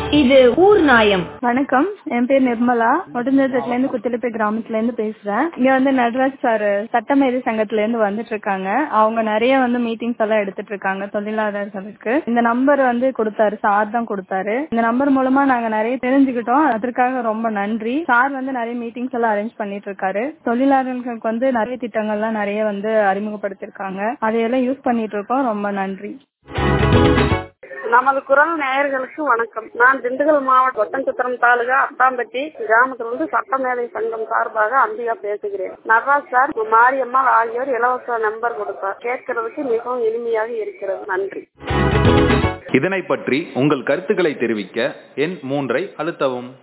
இது ஊர் நாயம் வணக்கம் என் பேர் நிர்மலா ஒட்டஞ்சத்தில இருந்து குத்திலிப்பை கிராமத்துல இருந்து பேசுறேன் இங்க வந்து நடராஜ் சார் சட்டமேதை சங்கத்துல இருந்து வந்துட்டு இருக்காங்க அவங்க நிறைய வந்து மீட்டிங்ஸ் எல்லாம் எடுத்துட்டு இருக்காங்க தொழிலாளர்களுக்கு இந்த நம்பர் வந்து கொடுத்தாரு சார் தான் கொடுத்தாரு இந்த நம்பர் மூலமா நாங்க நிறைய தெரிஞ்சுக்கிட்டோம் அதற்காக ரொம்ப நன்றி சார் வந்து நிறைய மீட்டிங்ஸ் எல்லாம் அரேஞ்ச் பண்ணிட்டு இருக்காரு தொழிலாளர்களுக்கு வந்து நிறைய திட்டங்கள்லாம் நிறைய வந்து அறிமுகப்படுத்திருக்காங்க அதையெல்லாம் யூஸ் பண்ணிட்டு இருக்கோம் ரொம்ப நன்றி நமது குரல் நேயர்களுக்கு வணக்கம் நான் திண்டுக்கல் மாவட்டம் ஒட்டன்சத்திரம் தாலுகா அத்தாம்பட்டி கிராமத்திலிருந்து சட்டமேதை சங்கம் சார்பாக அம்பிகா பேசுகிறேன் நடராஜ் சார் மாரியம்மாள் ஆகியோர் இலவச நம்பர் கொடுத்தார் கேட்கறதுக்கு மிகவும் இனிமையாக இருக்கிறது நன்றி இதனை பற்றி உங்கள் கருத்துக்களை தெரிவிக்க எண் மூன்றை அழுத்தவும்